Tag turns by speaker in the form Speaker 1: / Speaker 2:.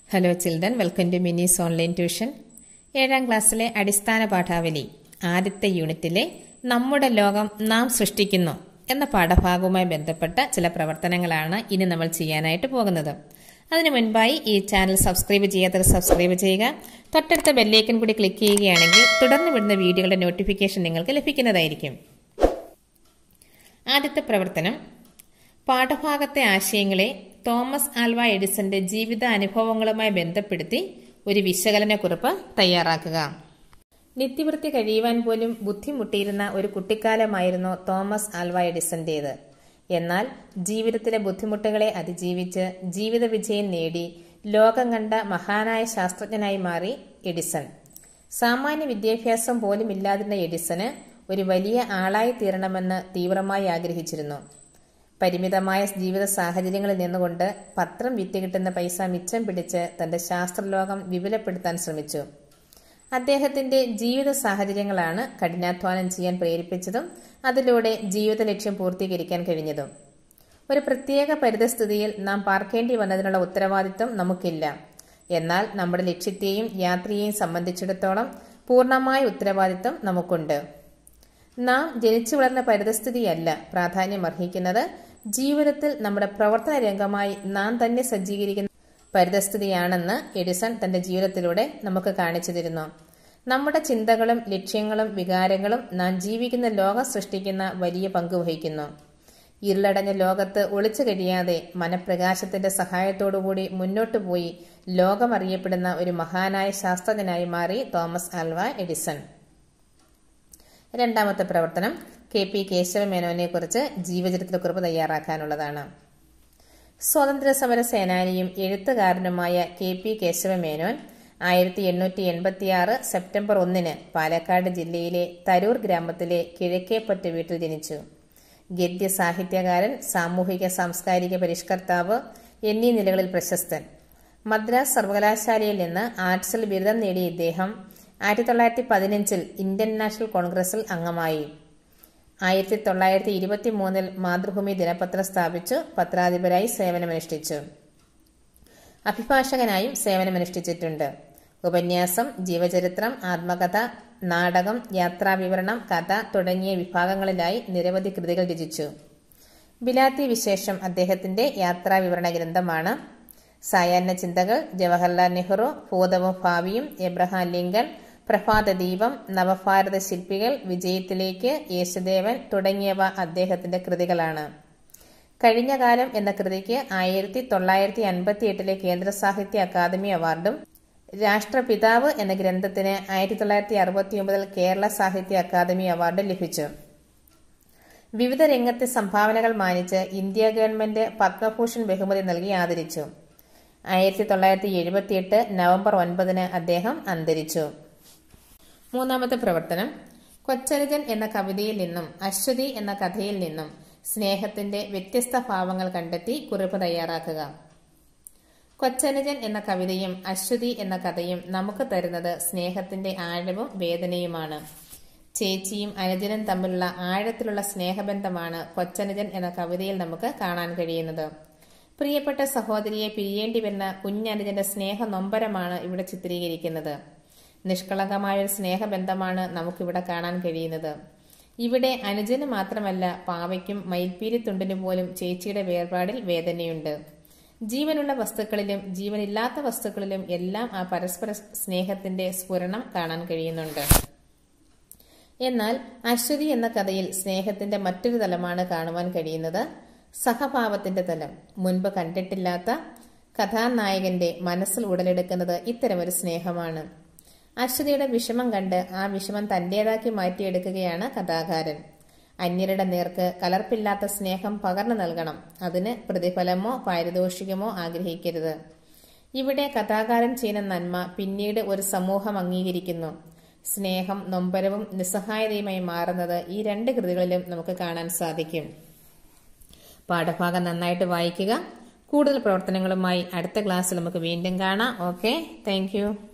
Speaker 1: hello children welcome to Mini's online tuition ഏഴാം ക്ലാസ്സിലെ അടിസ്ഥാന പാഠാവലി ആദ്യത്തെ യൂണിറ്റിലെ നമ്മുടെ ലോകം നാം സൃഷ്ടിക്കുന്നു എന്ന പാഠഭാഗവുമായി ബന്ധപ്പെട്ട ചില പ്രവർത്തനങ്ങളാണ് ഇനി നമ്മൾ ചെയ്യാനായിട്ട് പോകുന്നത് അതിനു മുൻപായി ഈ ചാനൽ സബ്സ്ക്രൈബ് ചെയ്യാത്തവർ സബ്സ്ക്രൈബ് ചെയ്യുക തൊട്ടടുത്ത ബെല്ലേക്കൻ കൂടി ക്ലിക്ക് ചെയ്യുകയാണെങ്കിൽ തുടർന്ന് വിടുന്ന വീഡിയോകളുടെ നോട്ടിഫിക്കേഷൻ നിങ്ങൾക്ക് ലഭിക്കുന്നതായിരിക്കും ആദ്യത്തെ പ്രവർത്തനം പാഠഭാഗത്തെ ആശയങ്ങളെ തോമസ് ആൽവ എഡിസന്റെ ജീവിത അനുഭവങ്ങളുമായി ബന്ധപ്പെടുത്തി ഒരു വിശകലനക്കുറിപ്പ് തയ്യാറാക്കുക നിത്യവൃത്തി കഴിയുവാൻ പോലും ബുദ്ധിമുട്ടിയിരുന്ന ഒരു കുട്ടിക്കാലമായിരുന്നു തോമസ് ആൽവ എഡിസന്റേത് എന്നാൽ ജീവിതത്തിലെ ബുദ്ധിമുട്ടുകളെ അതിജീവിച്ച് ജീവിത വിജയം നേടി ലോകം കണ്ട മഹാനായ ശാസ്ത്രജ്ഞനായി മാറി എഡിസൺ സാമാന്യ വിദ്യാഭ്യാസം പോലും ഇല്ലാതിരുന്ന എഡിസന് ഒരു വലിയ ആളായി തീരണമെന്ന് തീവ്രമായി ആഗ്രഹിച്ചിരുന്നു പരിമിതമായ ജീവിത സാഹചര്യങ്ങളിൽ നിന്നുകൊണ്ട് പത്രം വിറ്റ് കിട്ടുന്ന പൈസ മിച്ചം പിടിച്ച് തന്റെ ശാസ്ത്രലോകം വിപുലപ്പെടുത്താൻ ശ്രമിച്ചു അദ്ദേഹത്തിന്റെ ജീവിത സാഹചര്യങ്ങളാണ് കഠിനാധ്വാനം ചെയ്യാൻ പ്രേരിപ്പിച്ചതും അതിലൂടെ ജീവിത ലക്ഷ്യം പൂർത്തീകരിക്കാൻ കഴിഞ്ഞതും ഒരു പ്രത്യേക പരിതസ്ഥിതിയിൽ നാം പാർക്കേണ്ടി വന്നതിനുള്ള ഉത്തരവാദിത്വം നമുക്കില്ല എന്നാൽ നമ്മുടെ ലക്ഷ്യത്തെയും യാത്രയെയും സംബന്ധിച്ചിടത്തോളം പൂർണ്ണമായ ഉത്തരവാദിത്വം നമുക്കുണ്ട് നാം ജനിച്ചു വളർന്ന പരിതസ്ഥിതിയല്ല പ്രാധാന്യം അർഹിക്കുന്നത് ജീവിതത്തിൽ നമ്മുടെ പ്രവർത്തന രംഗമായി നാം തന്നെ സജ്ജീകരിക്കുന്ന പരിതസ്ഥിതിയാണെന്ന് എഡിസൺ തന്റെ ജീവിതത്തിലൂടെ നമുക്ക് കാണിച്ചു തരുന്നു നമ്മുടെ ചിന്തകളും ലക്ഷ്യങ്ങളും വികാരങ്ങളും നാം ജീവിക്കുന്ന ലോകം സൃഷ്ടിക്കുന്ന വലിയ പങ്ക് വഹിക്കുന്നു ഇരുളടഞ്ഞ ലോകത്ത് ഒളിച്ചു കഴിയാതെ മനപ്രകാശത്തിന്റെ സഹായത്തോടുകൂടി മുന്നോട്ടു പോയി ലോകമറിയപ്പെടുന്ന ഒരു മഹാനായ ശാസ്ത്രജ്ഞനായി മാറി തോമസ് ആൽവ എഡിസൺ രണ്ടാമത്തെ പ്രവർത്തനം കെ പി കേശവമേനോനെ കുറിച്ച് ജീവചരിത്രക്കുറിപ്പ് തയ്യാറാക്കാനുള്ളതാണ് സ്വാതന്ത്ര്യ സമര സേനാനിയും എഴുത്തുകാരനുമായ കെ പി കേശവമേനോൻ ആയിരത്തി എണ്ണൂറ്റി എൺപത്തിയാറ് സെപ്റ്റംബർ ഒന്നിന് പാലക്കാട് ജില്ലയിലെ തരൂർ ഗ്രാമത്തിലെ കിഴക്കേപ്പറ്റ വീട്ടിൽ ജനിച്ചു ഗദ്യ സാഹിത്യകാരൻ സാമൂഹിക സാംസ്കാരിക പരിഷ്കർത്താവ് എന്നീ നിലകളിൽ പ്രശസ്തൻ മദ്രാസ് സർവകലാശാലയിൽ നിന്ന് ആർട്സിൽ ബിരുദം നേടിയ ഇദ്ദേഹം ആയിരത്തി തൊള്ളായിരത്തി പതിനഞ്ചിൽ ഇന്ത്യൻ നാഷണൽ കോൺഗ്രസിൽ അംഗമായി ആയിരത്തി തൊള്ളായിരത്തി ഇരുപത്തി മൂന്നിൽ മാതൃഭൂമി ദിനപത്രം സ്ഥാപിച്ചു പത്രാധിപരായി സേവനമനുഷ്ഠിച്ചു അഭിഭാഷകനായും സേവനമനുഷ്ഠിച്ചിട്ടുണ്ട് ഉപന്യാസം ജീവചരിത്രം ആത്മകഥ നാടകം യാത്രാവിവരണം കഥ തുടങ്ങിയ വിഭാഗങ്ങളിലായി നിരവധി കൃതികൾ രചിച്ചു ബിലാത്തി വിശേഷം അദ്ദേഹത്തിന്റെ യാത്രാവിവരണ ഗ്രന്ഥമാണ് സായാഹ്ന ചിന്തകൾ ജവഹർലാൽ നെഹ്റു ഭൂതവും ഭാവിയും എബ്രഹാം ലിങ്കൺ പ്രഭാതദീപം നവഭാരത ശില്പികൾ വിജയത്തിലേക്ക് യേശുദേവൻ തുടങ്ങിയവ അദ്ദേഹത്തിന്റെ കൃതികളാണ് കഴിഞ്ഞ കാലം എന്ന കൃതിക്ക് ആയിരത്തി തൊള്ളായിരത്തി അൻപത്തി എട്ടിലെ കേന്ദ്ര സാഹിത്യ അക്കാദമി അവാർഡും രാഷ്ട്രപിതാവ് എന്ന ഗ്രന്ഥത്തിന് ആയിരത്തി തൊള്ളായിരത്തി അറുപത്തി ഒമ്പതിൽ കേരള സാഹിത്യ അക്കാദമി അവാർഡ് ലഭിച്ചു വിവിധ രംഗത്തെ സംഭാവനകൾ മാനിച്ച് ഇന്ത്യ ഗവൺമെന്റ് പത്മഭൂഷൺ ബഹുമതി നൽകി ആദരിച്ചു ആയിരത്തി തൊള്ളായിരത്തി എഴുപത്തിയെട്ട് നവംബർ ഒൻപതിന് അദ്ദേഹം അന്തരിച്ചു മൂന്നാമത്തെ പ്രവർത്തനം കൊച്ചനുജൻ എന്ന കവിതയിൽ നിന്നും അശ്വതി എന്ന കഥയിൽ നിന്നും സ്നേഹത്തിന്റെ വ്യത്യസ്ത ഭാവങ്ങൾ കണ്ടെത്തി കുറിപ്പ് തയ്യാറാക്കുക കൊച്ചനുജൻ എന്ന കവിതയും അശ്വതി എന്ന കഥയും നമുക്ക് തരുന്നത് സ്നേഹത്തിന്റെ ആഴവും വേദനയുമാണ് ചേച്ചിയും അനുജനും തമ്മിലുള്ള ആഴത്തിലുള്ള സ്നേഹബന്ധമാണ് കൊച്ചനുജൻ എന്ന കവിതയിൽ നമുക്ക് കാണാൻ കഴിയുന്നത് പ്രിയപ്പെട്ട സഹോദരിയെ പിരിയേണ്ടി വരുന്ന കുഞ്ഞനുജന്റെ സ്നേഹ നൊമ്പരമാണ് ഇവിടെ ചിത്രീകരിക്കുന്നത് നിഷ്കളങ്കമായ ഒരു സ്നേഹബന്ധമാണ് നമുക്കിവിടെ കാണാൻ കഴിയുന്നത് ഇവിടെ അനുജന് മാത്രമല്ല പാവയ്ക്കും മയിൽപ്പീരി തുണ്ടിനു പോലും ചേച്ചിയുടെ വേർപാടിൽ വേദനയുണ്ട് ജീവനുള്ള വസ്തുക്കളിലും ജീവനില്ലാത്ത വസ്തുക്കളിലും എല്ലാം ആ പരസ്പര സ്നേഹത്തിന്റെ സ്ഫുരണം കാണാൻ കഴിയുന്നുണ്ട് എന്നാൽ അശ്വതി എന്ന കഥയിൽ സ്നേഹത്തിന്റെ മറ്റൊരു തലമാണ് കാണുവാൻ കഴിയുന്നത് സഹഭാവത്തിന്റെ തലം മുൻപ് കണ്ടിട്ടില്ലാത്ത കഥാനായകന്റെ മനസ്സിൽ ഉടലെടുക്കുന്നത് ഇത്തരമൊരു സ്നേഹമാണ് അശ്വതിയുടെ വിഷമം കണ്ട് ആ വിഷമം തന്റേതാക്കി മാറ്റിയെടുക്കുകയാണ് കഥാകാരൻ അന്യരുടെ നേർക്ക് കലർപ്പില്ലാത്ത സ്നേഹം പകർന്നു നൽകണം അതിന് പ്രതിഫലമോ പാരിതോഷികമോ ആഗ്രഹിക്കരുത് ഇവിടെ കഥാകാരൻ ചെയ്യുന്ന നന്മ പിന്നീട് ഒരു സമൂഹം അംഗീകരിക്കുന്നു സ്നേഹം നൊമ്പരവും നിസ്സഹായതയുമായി മാറുന്നത് ഈ രണ്ട് കൃതികളിലും നമുക്ക് കാണാൻ സാധിക്കും പാഠഭാഗം നന്നായിട്ട് വായിക്കുക കൂടുതൽ പ്രവർത്തനങ്ങളുമായി അടുത്ത ക്ലാസ്സിൽ നമുക്ക് വീണ്ടും കാണാം ഓക്കെ താങ്ക്